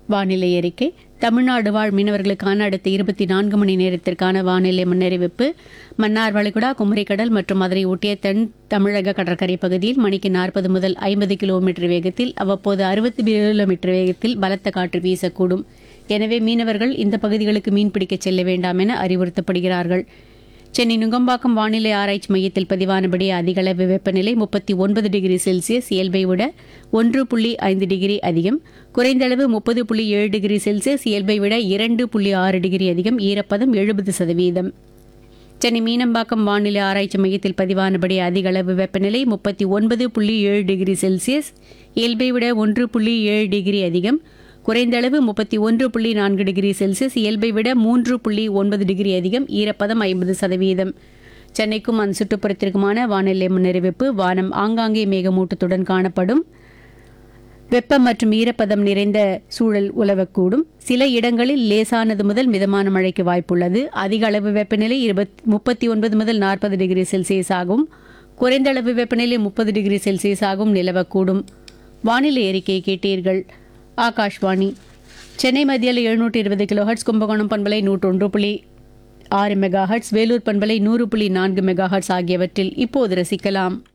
வானிலை அறிக்கை தமிழ்நாடு வாழ் மீனவர்களுக்கான அடுத்த இருபத்தி நான்கு மணி நேரத்திற்கான வானிலை முன்னறிவிப்பு மன்னார் வளைகுடா குமரிக்கடல் மற்றும் அதனை ஒட்டிய தென் தமிழக கடற்கரை பகுதியில் மணிக்கு நாற்பது முதல் ஐம்பது கிலோமீட்டர் வேகத்தில் அவ்வப்போது அறுபது கிலோமீட்டர் வேகத்தில் பலத்த காற்று வீசக்கூடும் எனவே மீனவர்கள் இந்த பகுதிகளுக்கு மீன்பிடிக்கச் செல்ல வேண்டாம் என அறிவுறுத்தப்படுகிறார்கள் சென்னை நுங்கம்பாக்கம் வானிலை ஆராய்ச்சி மையத்தில் பதிவானபடி அதிகளவு வெப்பநிலை முப்பத்தி ஒன்பது டிகிரி செல்சியஸ் இயல்பை விட ஒன்று புள்ளி ஐந்து டிகிரி அதிகம் குறைந்தளவு முப்பது புள்ளி ஏழு டிகிரி செல்சியஸ் இயல்பை விட இரண்டு புள்ளி ஆறு டிகிரி அதிகம் ஈரப்பதம் எழுபது சதவீதம் சென்னை மீனம்பாக்கம் வானிலை ஆராய்ச்சி மையத்தில் பதிவானபடி அதிகளவு வெப்பநிலை முப்பத்தி ஒன்பது புள்ளி ஏழு டிகிரி செல்சியஸ் இயல்பை விட ஒன்று புள்ளி ஏழு டிகிரி அதிகம் குறைந்தளவு முப்பத்தி ஒன்று புள்ளி நான்கு டிகிரி செல்சியஸ் இயல்பை விட மூன்று புள்ளி ஒன்பது டிகிரி அதிகம் ஈரப்பதம் ஐம்பது சதவீதம் சென்னைக்கும் அந்த சுற்றுப்புறத்திற்குமான வானிலை முன்னறிவிப்பு வானம் ஆங்காங்கே மேகமூட்டத்துடன் காணப்படும் வெப்பம் மற்றும் ஈரப்பதம் நிறைந்த சூழல் உலவக்கூடும் சில இடங்களில் லேசானது முதல் மிதமான மழைக்கு வாய்ப்புள்ளது அதிக அளவு வெப்பநிலை இருபத் முப்பத்தி ஒன்பது முதல் நாற்பது டிகிரி செல்சியஸ் ஆகும் குறைந்த அளவு வெப்பநிலை முப்பது டிகிரி செல்சியஸ் ஆகும் நிலவக்கூடும் வானிலை அறிக்கை கேட்டீர்கள் ஆகாஷ்வாணி சென்னை மத்தியில் எழுநூற்றி இருபது கிலோ ஹர்ட்ஸ் கும்பகோணம் பண்பலை நூற்றொன்று புள்ளி ஆறு மெகா ஹர்ட்ஸ் வேலூர் பண்பலை நூறு புள்ளி நான்கு மெகா ஹர்ட்ஸ் ஆகியவற்றில் இப்போது ரசிக்கலாம்